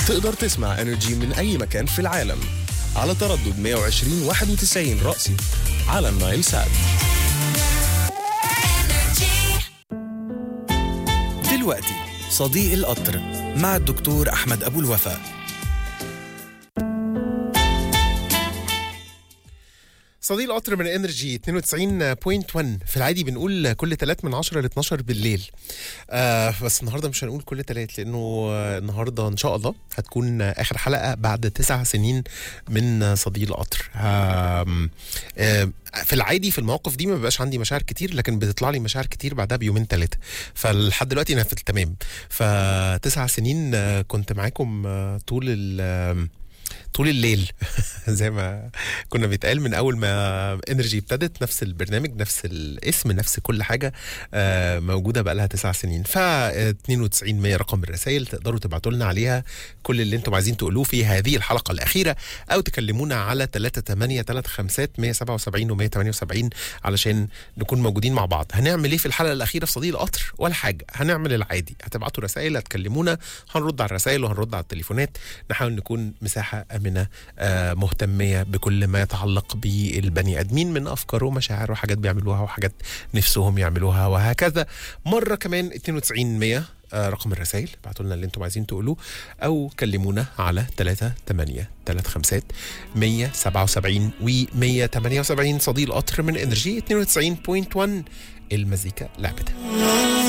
تقدر تسمع انرجي من اي مكان في العالم على تردد 120 91 رأسي على النايل سات دلوقتي صديق القطر مع الدكتور أحمد أبو الوفاء صديق القطر من انرجي 92.1 في العادي بنقول كل تلات من 10 ل 12 بالليل آه بس النهارده مش هنقول كل تلات لانه آه، النهارده ان شاء الله هتكون آه، اخر حلقه بعد تسع سنين من آه، صديق القطر آم، آه في العادي في المواقف دي ما بيبقاش عندي مشاعر كتير لكن بتطلع لي مشاعر كتير بعدها بيومين ثلاثه فلحد دلوقتي انا في التمام فتسع سنين آه، كنت معاكم آه، طول ال آم، طول الليل زي ما كنا بيتقال من اول ما انرجي ابتدت نفس البرنامج نفس الاسم نفس كل حاجه آه، موجوده بقى لها تسع سنين ف 92 100 رقم الرسائل تقدروا تبعتوا لنا عليها كل اللي انتم عايزين تقولوه في هذه الحلقه الاخيره او تكلمونا على 38 35 177 و 178 علشان نكون موجودين مع بعض هنعمل ايه في الحلقه الاخيره في صديق القطر ولا حاجه هنعمل العادي هتبعتوا رسائل هتكلمونا هنرد على الرسائل وهنرد على التليفونات نحاول نكون مساحه امنه آه، مهتميه بكل ما يتعلق بالبني ادمين من افكار ومشاعر وحاجات بيعملوها وحاجات نفسهم يعملوها وهكذا مره كمان 92 100 آه، رقم الرسائل ابعتوا لنا اللي انتم عايزين تقولوه او كلمونا على 3 8 3 5 177 و 178 صديق القطر من انرجي 92.1 المزيكا لعبتها